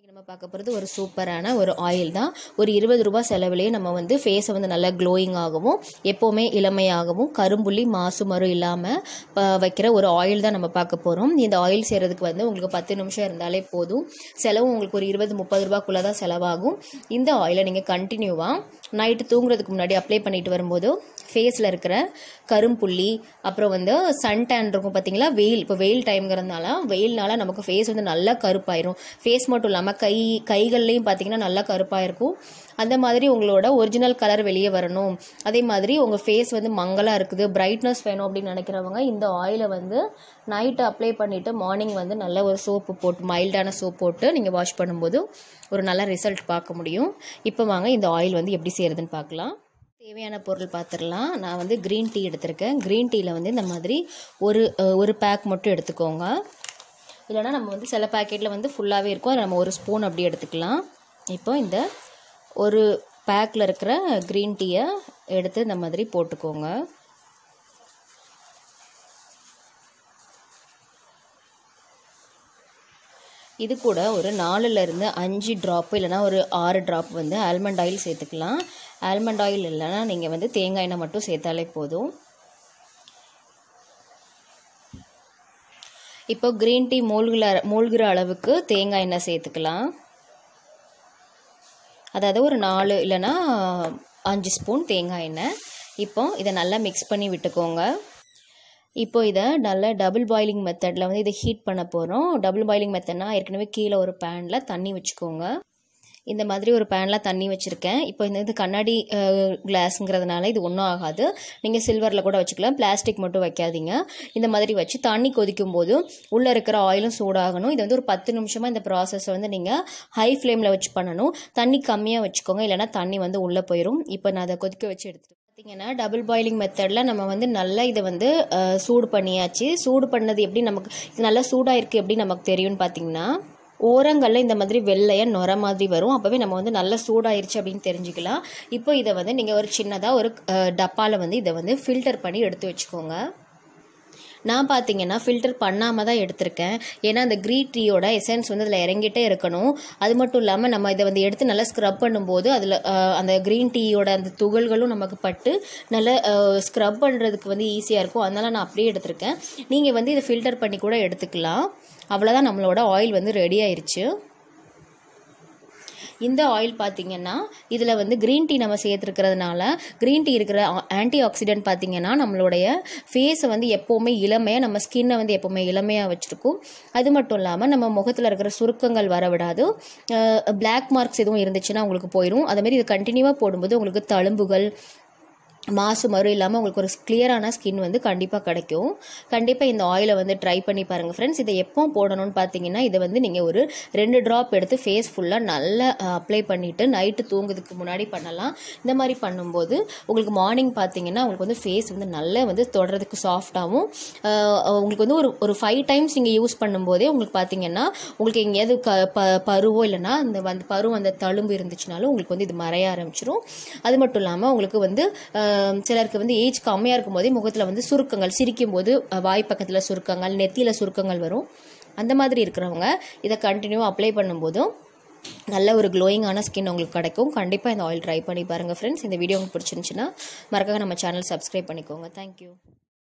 நம்ம பார்க்க போகிறது ஒரு சூப்பரான ஒரு ஆயில் தான் ஒரு இருபது ரூபாய் செலவுலேயே நம்ம வந்து ஃபேஸை வந்து நல்லா க்ளோயிங் ஆகவும் எப்போவுமே இளமையாகவும் கரும்புள்ளி மாசு மறு இல்லாமல் வைக்கிற ஒரு ஆயில் தான் நம்ம பார்க்க போகிறோம் இந்த ஆயில் செய்கிறதுக்கு வந்து உங்களுக்கு பத்து நிமிஷம் இருந்தாலே போதும் செலவும் உங்களுக்கு ஒரு இருபது முப்பது ரூபாய்க்குள்ளே தான் செலவாகும் இந்த ஆயிலை நீங்கள் கண்டினியூவாக நைட்டு தூங்குறதுக்கு முன்னாடி அப்ளை பண்ணிட்டு வரும்போது ஃபேஸில் இருக்கிற கரும்புள்ளி அப்புறம் வந்து சன் டேன் இருக்கும் பார்த்தீங்களா வெயில் இப்போ வெயில் டைம்ங்கிறதுனால வெயில்னால நமக்கு ஃபேஸ் வந்து நல்லா கருப்பாயிரும் ஃபேஸ் மட்டும் இல்லாமல் கை கைகள்லையும் பார்த்தீங்கன்னா நல்லா கருப்பாக இருக்கும் அந்த மாதிரி உங்களோட ஒரிஜினல் கலர் வெளியே வரணும் அதே மாதிரி உங்கள் ஃபேஸ் வந்து மங்கலாக இருக்குது பிரைட்னஸ் வேணும் அப்படின்னு நினைக்கிறவங்க இந்த ஆயிலை வந்து நைட்டு அப்ளை பண்ணிவிட்டு மார்னிங் வந்து நல்ல ஒரு சோப்பு போட்டு மைல்டான சோப் போட்டு நீங்கள் வாஷ் பண்ணும்போது ஒரு நல்ல ரிசல்ட் பார்க்க முடியும் இப்போ வாங்க இந்த ஆயில் வந்து எப்படி செய்கிறதுன்னு பார்க்கலாம் தேவையான பொருள் பார்த்துடலாம் நான் வந்து க்ரீன் டீ எடுத்திருக்கேன் க்ரீன் டீயில் வந்து இந்த மாதிரி ஒரு அஹ், ஒரு பேக் மட்டும் எடுத்துக்கோங்க இல்லைனா நம்ம வந்து சில பேக்கெட்டில் வந்து ஃபுல்லாகவே இருக்கும் அதை நம்ம ஒரு ஸ்பூன் அப்படி எடுத்துக்கலாம் இப்போ இந்த ஒரு பேக்கில் இருக்கிற க்ரீன் டீயை எடுத்து இந்த மாதிரி போட்டுக்கோங்க இது கூட ஒரு நாலுலேருந்து அஞ்சு ட்ராப் இல்லைனா ஒரு ஆறு ட்ராப் வந்து ஆல்மண்ட் ஆயில் சேர்த்துக்கலாம் ஆல்மண்ட் ஆயில் இல்லைன்னா நீங்கள் வந்து தேங்காய் எண்ணெய் மட்டும் சேர்த்தாலே போதும் இப்போ க்ரீன் டீ மூழ்கிற மூழ்கிற அளவுக்கு தேங்காய் எண்ணெய் சேர்த்துக்கலாம் அதாவது ஒரு நாலு இல்லைன்னா அஞ்சு ஸ்பூன் தேங்காய் எண்ணெய் இப்போ இதை நல்லா மிக்ஸ் பண்ணி விட்டுக்கோங்க இப்போ இதை நல்ல டபுள் பாயிலிங் மெத்தடில் வந்து இதை ஹீட் பண்ண போகிறோம் டபுள் பாயிலிங் மெத்தட்னா ஏற்கனவே கீழே ஒரு பேனில் தண்ணி வச்சுக்கோங்க இந்த மாதிரி ஒரு பேனில் தண்ணி வச்சுருக்கேன் இப்போ இந்த இது கண்ணாடி கிளாஸுங்கிறதுனால இது ஒன்றும் ஆகாது நீங்கள் சில்வரில் கூட வச்சுக்கலாம் பிளாஸ்டிக் மட்டும் வைக்காதீங்க இந்த மாதிரி வச்சு தண்ணி கொதிக்கும் போது உள்ளே இருக்கிற ஆயிலும் சூடாகணும் இது வந்து ஒரு பத்து நிமிஷமாக இந்த ப்ராசஸை வந்து நீங்கள் ஹை ஃப்ளேமில் வச்சு பண்ணணும் தண்ணி கம்மியாக வச்சுக்கோங்க இல்லைனா தண்ணி வந்து உள்ளே போயிடும் இப்போ நான் அதை கொதிக்க வச்சு எடுத்துட்டு பார்த்தீங்கன்னா டபுள் பாயிலிங் மெத்தடில் நம்ம வந்து நல்லா இதை வந்து அஹ், சூடு பண்ணியாச்சு சூடு பண்ணது எப்படி நமக்கு இது நல்லா சூடாக இருக்குது எப்படி நமக்கு தெரியும்னு பார்த்தீங்கன்னா ஓரங்களில் இந்த மாதிரி வெள்ளைய நுர மாதிரி வரும் அப்போவே நம்ம வந்து நல்லா சூடாயிருச்சு அப்படின்னு தெரிஞ்சுக்கலாம் இப்போ இதை வந்து நீங்கள் ஒரு சின்னதாக ஒரு டப்பாவில் வந்து இதை வந்து ஃபில்டர் பண்ணி எடுத்து வச்சுக்கோங்க நான் பார்த்தீங்கன்னா ஃபில்டர் பண்ணாமல் தான் எடுத்திருக்கேன் ஏன்னா அந்த க்ரீன் டீயோட எசன்ஸ் வந்து அதில் இறங்கிட்டே இருக்கணும் அது மட்டும் இல்லாமல் நம்ம இதை வந்து எடுத்து நல்லா ஸ்க்ரப் பண்ணும்போது அதில் அந்த க்ரீன் டீயோட அந்த துகள்களும் நமக்கு பட்டு நல்லா ஸ்க்ரப் பண்ணுறதுக்கு வந்து ஈஸியாக இருக்கும் அதனால நான் அப்படியே எடுத்திருக்கேன் நீங்கள் வந்து இதை ஃபில்டர் பண்ணி கூட எடுத்துக்கலாம் அவ்வளோதான் நம்மளோட ஆயில் வந்து ரெடி ஆயிருச்சு இந்த ஆயில் பார்த்தீங்கன்னா இதில் வந்து க்ரீன் டீ நம்ம சேர்த்துருக்கிறதுனால க்ரீன் டீ இருக்கிற ஆன்டி ஆக்சிடென்ட் பார்த்தீங்கன்னா நம்மளுடைய ஃபேஸை வந்து எப்போவுமே இளமையாக நம்ம ஸ்கின்னை வந்து எப்போவுமே இளமையாக வச்சுருக்கும் அது மட்டும் இல்லாமல் நம்ம முகத்தில் இருக்கிற சுருக்கங்கள் வர விடாது பிளாக் மார்க்ஸ் எதுவும் இருந்துச்சுன்னா உங்களுக்கு போயிடும் அதேமாரி இது கண்டினியூவாக போடும்போது உங்களுக்கு தழும்புகள் மாசு மறு இல்லாமல் உங்களுக்கு ஒரு கிளியரான ஸ்கின் வந்து கண்டிப்பாக கிடைக்கும் கண்டிப்பாக இந்த ஆயிலை வந்து ட்ரை பண்ணி பாருங்கள் ஃப்ரெண்ட்ஸ் இதை எப்போ போடணும்னு பார்த்தீங்கன்னா இதை வந்து நீங்கள் ஒரு ரெண்டு ட்ராப் எடுத்து ஃபேஸ் ஃபுல்லாக நல்லா அப்ளை பண்ணிவிட்டு நைட்டு தூங்குறதுக்கு முன்னாடி பண்ணலாம் இந்த மாதிரி பண்ணும்போது உங்களுக்கு மார்னிங் பார்த்தீங்கன்னா உங்களுக்கு வந்து ஃபேஸ் வந்து நல்லா வந்து தொடறதுக்கு சாஃப்டாகவும் உங்களுக்கு வந்து ஒரு ஒரு ஃபைவ் டைம்ஸ் நீங்கள் யூஸ் பண்ணும்போதே உங்களுக்கு பார்த்தீங்கன்னா உங்களுக்கு எங்கேயாவது க ப பருவோ இல்லைன்னா அந்த வந்து பருவம் அந்த தழும்பு இருந்துச்சுனாலும் உங்களுக்கு வந்து இது மறைய ஆரம்பிச்சிரும் அது மட்டும் இல்லாமல் உங்களுக்கு வந்து அஹ், சிலருக்கு வந்து ஏஜ் கம்மியாக இருக்கும் போதே முகத்தில் வந்து சுருக்கங்கள் சிரிக்கும் போது அஹ், வாய் பக்கத்தில் சுருக்கங்கள் நெத்தியில் சுருக்கங்கள் வரும் அந்த மாதிரி இருக்கிறவங்க இதை கண்டினியூ அப்ளை பண்ணும்போதும் நல்ல ஒரு க்ளோயிங்கான ஸ்கின் உங்களுக்கு கிடைக்கும் கண்டிப்பாக இந்த ஆயில் ட்ரை பண்ணி பாருங்கள் ஃப்ரெண்ட்ஸ் இந்த வீடியோ உங்களுக்கு பிடிச்சிருந்துச்சுன்னா மறக்காம நம்ம சேனல் சப்ஸ்கிரைப் பண்ணிக்கோங்க தேங்க்யூ